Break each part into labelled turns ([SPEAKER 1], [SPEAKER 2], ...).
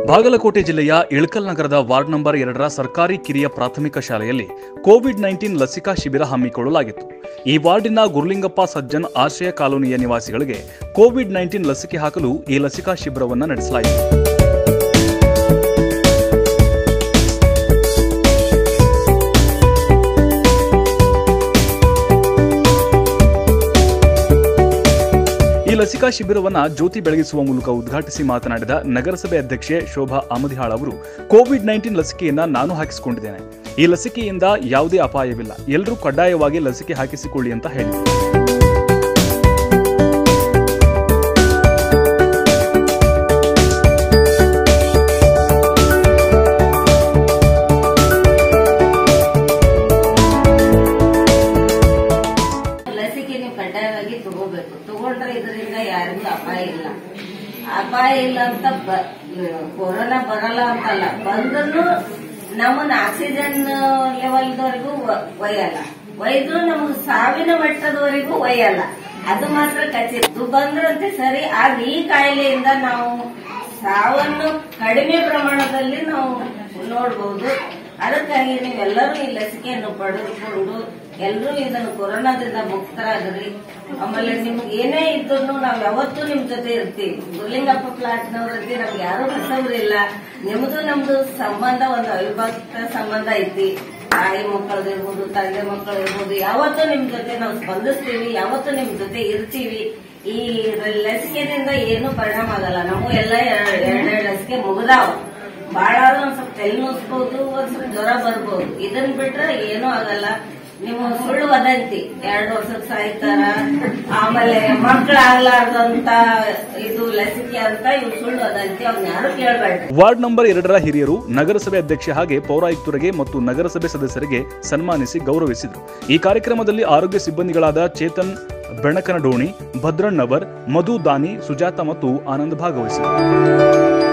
[SPEAKER 1] ಬಾಗಲಕೋಟೆ ಜಿಲ್ಲೆಯ ಇಳಕಲ್ ನಗರದ ward number ಎರಡರ ಸರ್ಕಾರಿ ಕಿರಿಯ ಪ್ರಾಥಮಿಕ ಶಾಲೆಯಲ್ಲಿ ಕೋವಿಡ್ ನೈನ್ಟೀನ್ ಲಸಿಕಾ ಶಿಬಿರ ಹಮ್ಮಿಕೊಳ್ಳಲಾಗಿತ್ತು ಈ ವಾರ್ಡಿನ ಗುರುಲಿಂಗಪ್ಪ ಸಜ್ಜನ್ ಆಶ್ರಯ ಕಾಲೋನಿಯ ನಿವಾಸಿಗಳಿಗೆ ಕೋವಿಡ್ ನೈನ್ಟೀನ್ ಲಸಿಕೆ ಹಾಕಲು ಈ ಲಸಿಕಾ ಶಿಬಿರವನ್ನು ನಡೆಸಲಾಯಿತು ಈ ಲಸಿಕಾ ಶಿಬಿರವನ್ನ ಜ್ಯೋತಿ ಬೆಳಗಿಸುವ ಮೂಲಕ ಉದ್ಘಾಟಿಸಿ ಮಾತನಾಡಿದ ನಗರಸಭೆ ಅಧ್ಯಕ್ಷೆ ಶೋಭಾ ಆಮದಿಹಾಳ್ ಅವರು ಕೋವಿಡ್ ನೈನ್ಟೀನ್ ಲಸಿಕೆಯನ್ನ ನಾನು ಹಾಕಿಸಿಕೊಂಡಿದ್ದೇನೆ ಈ ಲಸಿಕೆಯಿಂದ ಯಾವುದೇ ಅಪಾಯವಿಲ್ಲ ಎಲ್ಲರೂ ಕಡ್ಡಾಯವಾಗಿ ಲಸಿಕೆ ಹಾಕಿಸಿಕೊಳ್ಳಿ ಅಂತ ಹೇಳಿದರು
[SPEAKER 2] ಲಸಿಕೆ ನೀವು ಕಡ್ಡಾಯವಾಗಿ ತಗೋಬೇಕು ತಗೊಂಡ್ರೆ ಇದರಿಂದ ಯಾರಿಗೂ ಅಪಾಯ ಇಲ್ಲ ಅಪಾಯ ಇಲ್ಲ ಅಂತ ಬ- ಕೊರೋನಾ ಬರಲ್ಲ ಅಂತಲ್ಲ ಬಂದ್ರು ನಮ್ಮನ್ನ ಆಕ್ಸಿಜನ್ ಲೆವೆಲ್ದವರೆಗೂ ಒಯ್ಯಲ್ಲ ಒಯ್ದ್ರು ನಮ್ಗೆ ಸಾವಿನ ಮಟ್ಟದವರೆಗೂ ಒಯ್ಯಲ್ಲ ಅದು ಮಾತ್ರ ಖಚಿತ ಇದು ಬಂದ್ರಂತೆ ಸರಿ ಆಗ ಈ ಕಾಯಿಲೆಯಿಂದ ನಾವು ಸಾವನ್ನು ಕಡಿಮೆ ಪ್ರಮಾಣದಲ್ಲಿ ನಾವು ನೋಡಬಹುದು ಅದಕ್ಕಾಗಿ ನೀವೆಲ್ಲರೂ ಈ ಲಸಿಕೆಯನ್ನು ಪಡೆದುಕೊಂಡು ಎಲ್ಲರೂ ಇದನ್ನು ಕೊರೋನಾದಿಂದ ಮುಕ್ತರಾಗ್ರಿ ಆಮೇಲೆ ನಿಮ್ಗೆ ಏನೇ ಇದ್ರು ನಾವು ಯಾವತ್ತೂ ನಿಮ್ ಜೊತೆ ಇರ್ತೀವಿ ಗುರ್ಲಿಂಗಪ್ಪ ಪ್ಲಾಟ್ನವ್ರಲ್ಲಿ ನಮ್ಗೆ ಯಾರು ಹೊಸವ್ರಿಲ್ಲ ನಿಮ್ದು ನಮ್ದು ಸಂಬಂಧ ಒಂದು ಅವಿಭಕ್ತ ಸಂಬಂಧ ಐತಿ ತಾಯಿ ಮಕ್ಕಳದು ಇರ್ಬೋದು ತಂದೆ ಮಕ್ಕಳು ಇರ್ಬೋದು ಯಾವತ್ತೂ ನಿಮ್ ಜೊತೆ ನಾವು ಸ್ಪಂದಿಸ್ತೀವಿ ಯಾವತ್ತೂ ನಿಮ್ ಜೊತೆ ಇರ್ತೀವಿ ಈ ಲಸಿಕೆದಿಂದ ಏನು ಪರಿಣಾಮ ಆಗಲ್ಲ ನಮಗೂ ಎಲ್ಲ ಎರಡೆರಡು ಲಸಿಕೆ ಮುಗ್ದಾವ ಬಾಳ ಒಂದ್ ಸ್ವಲ್ಪ ತಲೆ ನುಸ್ಬೋದು ಒಂದ್ ಸ್ವಲ್ಪ ಜ್ವರ ಬರ್ಬೋದು ಇದನ್ ಬಿಟ್ರೆ ಏನೂ ಆಗಲ್ಲ ನೀವು ಸುಳ್ಳು ವದಂತಿ ಎರಡು ವರ್ಷಕ್ಕೆ ಸಾಯ್ತಾರ ಆಮೇಲೆ ಮಕ್ಕಳಾಗ್ಲಾರ್ದಂತ ಇದು ಲಸಿಕೆ ಅಂತ ಇವು ಸುಳ್ಳು ವದಂತಿ ಅವ್ನ ಯಾರು ಕೇಳ್ಬೇಡ್ರಿ
[SPEAKER 1] ವಾರ್ಡ್ ನಂಬರ್ ಎರಡರ ಹಿರಿಯರು ನಗರಸಭೆ ಅಧ್ಯಕ್ಷೆ ಹಾಗೆ ಪೌರಾಯುಕ್ತರಿಗೆ ಮತ್ತು ನಗರಸಭೆ ಸದಸ್ಯರಿಗೆ ಸನ್ಮಾನಿಸಿ ಗೌರವಿಸಿದರು ಈ ಕಾರ್ಯಕ್ರಮದಲ್ಲಿ ಆರೋಗ್ಯ ಸಿಬ್ಬಂದಿಗಳಾದ ಚೇತನ್ ಬೆಣಕನಡೋಣಿ ಭದ್ರಣ್ಣವರ್ ಮಧು ದಾನಿ ಸುಜಾತ ಮತ್ತು ಆನಂದ್ ಭಾಗವಹಿಸಿದರು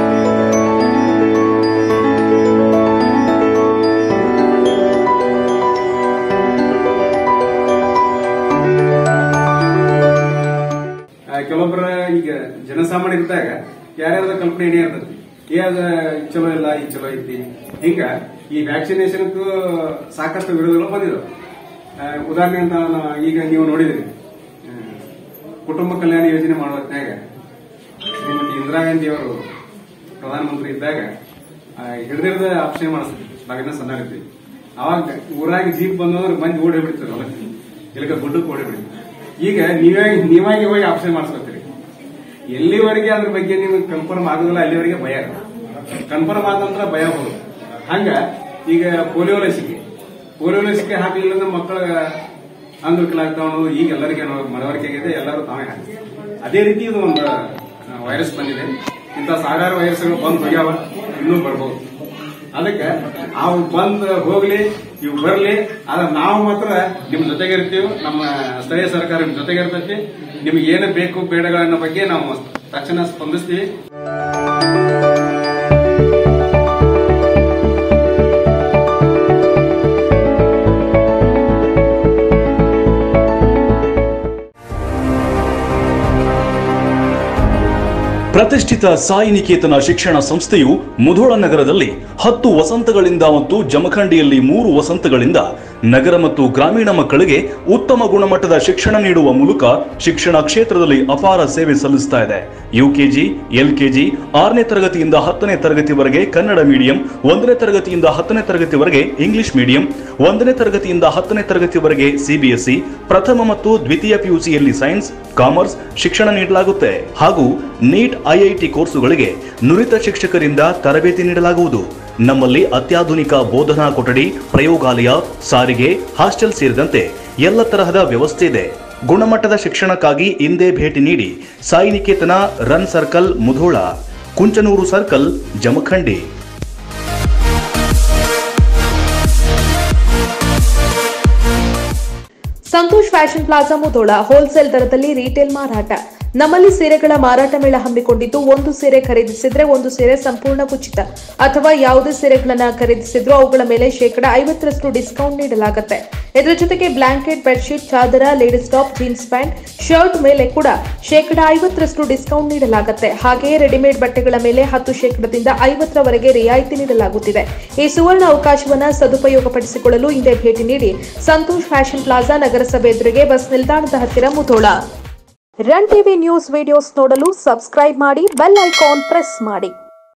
[SPEAKER 3] ಆ, ಕೆಲವೊಬ್ಬರ ಈಗ ಜನಸಾಮಾನ್ಯ ಇದ್ದಾಗ ಯಾರ್ಯಾರದ ಕಲ್ಪನೆ ಏನೇ ಇರ್ತೈತಿ ಏ ಅದ ಇದ್ ಚಲೋ ಇಲ್ಲ ಈ ಚಲೋ ಐತಿ ಹಿಂಗ ಈ ವ್ಯಾಕ್ಸಿನೇಷನ್ ಸಾಕಷ್ಟು ವಿರೋಧಗಳು ಬಂದಿದಾವೆ ಆ, ಉದಾಹರಣೆ ಅಂತ ನಾ- ಈಗ ನೀವು ನೋಡಿದ್ರಿ ಆ, ಕುಟುಂಬ ಕಲ್ಯಾಣ ಯೋಜನೆ ಮಾಡುವ ಹೊತ್ನ್ಯಾಗ ಶ್ರೀಮತಿ ಇಂದಿರಾ ಗಾಂಧಿ ಅವರು ಪ್ರಧಾನಮಂತ್ರಿ ಇದ್ದಾಗ ಹಿಡಿದಿರದ ಆಪ್ಷನ್ ಮಾಡಿಸ್ತೀವಿ ನಾವಿನ್ನ ಸಣ್ಣ ಇರ್ತೀವಿ ಅವಾಗ ಊರಾಗ ಜೀಪ್ ಬಂದವ್ರು ಮಂದಿ ಓಡಿ ಬಿಡ್ತಾರೆ ಹೊಲಕ್ಕೆ ಇಲ್ಲಕ ಗುಡ್ಡಕ್ಕೆ ಓಡಿ ಬಿಡ್ತಾರೆ ಈಗ ನೀವಾಗಿ ನೀವಾಗಿ ಹೋಗಿ ಆಪ್ಷನ್ ಮಾಡಿಸ್ಕೊತೀರಿ ಎಲ್ಲಿವರೆಗೆ ಅದ್ರ ಬಗ್ಗೆ ನಿಮ್ಗೆ ಕನ್ಫರ್ಮ್ ಆಗೋದಿಲ್ಲ ಅಲ್ಲಿವರೆಗೆ ಭಯ ಕನ್ಫರ್ಮ್ ಆದ ನಂತರ ಭಯ ಹೋಗುದು ಹಂಗ ಈಗ ಪೋಲಿಯೋ ಲಸಿಕೆ ಪೋಲಿಯೋ ಲಸಿಕೆ ಹಾಕಲಿಲ್ಲ ಅಂದ್ರೆ ಮಕ್ಕಳ ಅಂಗವಿಕಲಾಗ್ತಾವ ಅನ್ನೋದು ಈಗ ಎಲ್ಲರಿಗೆ ಮನವರಿಕೆ ಆಗಿದೆ ಎಲ್ಲರೂ ತಾವೇ ಹಾಕಿ ಅದೇ ರೀತಿ ಇದು ಒಂದು ವೈರಸ್ ಬಂದಿದೆ ಇಂಥ ಸಾವಿರಾರು ವೈರಸ್ಗಳು ಬಂದು ಹೋಗ್ಯಾವ ಇನ್ನೂ ಬರ್ಬೋದು ಅದಕ್ಕೆ ಅವು ಬಂದ್ ಹೋಗ್ಲಿ ಇವು ಬರ್ಲಿ ಆದ್ರೆ ನಾವು ಮಾತ್ರ ನಿಮ್ ಜೊತೆಗೆ ಇರ್ತೀವಿ ನಮ್ಮ ಸ್ಥಳೀಯ ಸರ್ಕಾರ ನಿಮ್ ಜೊತೆಗೆ ಇರ್ತೈತಿ ನಿಮ್ಗೆ ಏನು ಬೇಕು ಬೇಡಗಳನ್ನ ಬಗ್ಗೆ ನಾವು ತಕ್ಷಣ ಸ್ಪಂದಿಸ್ತೀವಿ
[SPEAKER 1] ಪ್ರತಿಷ್ಠಿತ ಸಾಯಿ ನಿಕೇತನ ಶಿಕ್ಷಣ ಸಂಸ್ಥೆಯು ಮುಧೋಳ ನಗರದಲ್ಲಿ ಹತ್ತು ವಸಂತಗಳಿಂದ ಮತ್ತು ಜಮಖಂಡಿಯಲ್ಲಿ ಮೂರು ವಸಂತಗಳಿಂದ ನಗರ ಮತ್ತು ಗ್ರಾಮೀಣ ಮಕ್ಕಳಿಗೆ ಉತ್ತಮ ಗುಣಮಟ್ಟದ ಶಿಕ್ಷಣ ನೀಡುವ ಮೂಲಕ ಶಿಕ್ಷಣ ಕ್ಷೇತ್ರದಲ್ಲಿ ಅಪಾರ ಸೇವೆ ಸಲ್ಲಿಸ್ತಾ ಇದೆ ಯುಕೆಜಿ ಎಲ್ಕೆಜಿ ಆರನೇ ತರಗತಿಯಿಂದ ಹತ್ತನೇ ತರಗತಿವರೆಗೆ ಕನ್ನಡ ಮೀಡಿಯಂ ಒಂದನೇ ತರಗತಿಯಿಂದ ಹತ್ತನೇ ತರಗತಿವರೆಗೆ ಇಂಗ್ಲಿಷ್ ಮೀಡಿಯಂ ಒಂದನೇ ತರಗತಿಯಿಂದ ಹತ್ತನೇ ತರಗತಿವರೆಗೆ ಸಿಬಿಎಸ್ಇ ಪ್ರಥಮ ಮತ್ತು ದ್ವಿತೀಯ ಪಿಯುಸಿಯಲ್ಲಿ ಸೈನ್ಸ್ ಕಾಮರ್ಸ್ ಶಿಕ್ಷಣ ನೀಡಲಾಗುತ್ತೆ ಹಾಗೂ ನೀಟ್ ಐಐಟಿ ಕೋರ್ಸುಗಳಿಗೆ ನುರಿತ ಶಿಕ್ಷಕರಿಂದ ತರಬೇತಿ ನೀಡಲಾಗುವುದು ನಮ್ಮಲ್ಲಿ ಅತ್ಯಾಧುನಿಕ ಬೋಧನಾ ಕೊಠಡಿ ಪ್ರಯೋಗಾಲಯ ಸಾರಿಗೆ ಹಾಸ್ಟೆಲ್ ಸೇರಿದಂತೆ ಎಲ್ಲ ತರಹದ ವ್ಯವಸ್ಥೆ ಇದೆ ಗುಣಮಟ್ಟದ ಶಿಕ್ಷಣಕ್ಕಾಗಿ ಹಿಂದೆ ಭೇಟಿ ನೀಡಿ Sai Niketan Ranna circle Mudhol Kunchanur circle Jamkhandi
[SPEAKER 4] Santosh fashion plaza Mudhol wholesale ದರದಲ್ಲಿ ರೀಟೇಲ್ ಮಾರಾಟ ನಮ್ಮಲ್ಲಿ ಸೀರೆಗಳ ಮಾರಾಟ ಮೇಳ ಹಮ್ಮಿಕೊಂಡಿದ್ದು ಒಂದು ಸೀರೆ ಖರೀದಿಸಿದ್ರೆ ಒಂದು ಸೀರೆ ಸಂಪೂರ್ಣ ಉಚಿತ ಅಥವಾ ಯಾವುದೇ ಸೀರೆಗಳನ್ನ ಖರೀದಿಸಿದ್ರೂ ಅವುಗಳ ಮೇಲೆ ಶೇಕಡ ಐವತ್ತರಷ್ಟು ಡಿಸ್ಕೌಂಟ್ ನೀಡಲಾಗುತ್ತೆ ಇದರ ಜೊತೆಗೆ ಬ್ಲಾಂಕೆಟ್ ಬೆಡ್ಶೀಟ್ ಚಾದರ ladies top jeans pant shirt ಮೇಲೆ ಕೂಡ ಶೇಕಡ ಐವತ್ತರಷ್ಟು ಡಿಸ್ಕೌಂಟ್ ನೀಡಲಾಗುತ್ತೆ ಹಾಗೆಯೇ ರೆಡಿಮೇಡ್ ಬಟ್ಟೆಗಳ ಮೇಲೆ ಹತ್ತು ಶೇಕಡದಿಂದ ಐವತ್ತರವರೆಗೆ ರಿಯಾಯಿತಿ ನೀಡಲಾಗುತ್ತಿದೆ ಈ ಸುವರ್ಣ ಅವಕಾಶವನ್ನ ಸದುಪಯೋಗಪಡಿಸಿಕೊಳ್ಳಲು ಹಿಂದೆ ಭೇಟಿ ನೀಡಿ ಸಂತೋಷ್ ಫ್ಯಾಷನ್ ಪ್ಲಾಜಾ ನಗರಸಭೆ ಎದುರಿಗೆ ಬಸ್ ನಿಲ್ದಾಣದ ಹತ್ತಿರ Mudhol Ranna TV news videos ನೋಡಲು ಸಬ್ಸ್ಕ್ರೈಬ್ ಮಾಡಿ ಬೆಲ್ ಐಕಾನ್ ಪ್ರೆಸ್ ಮಾಡಿ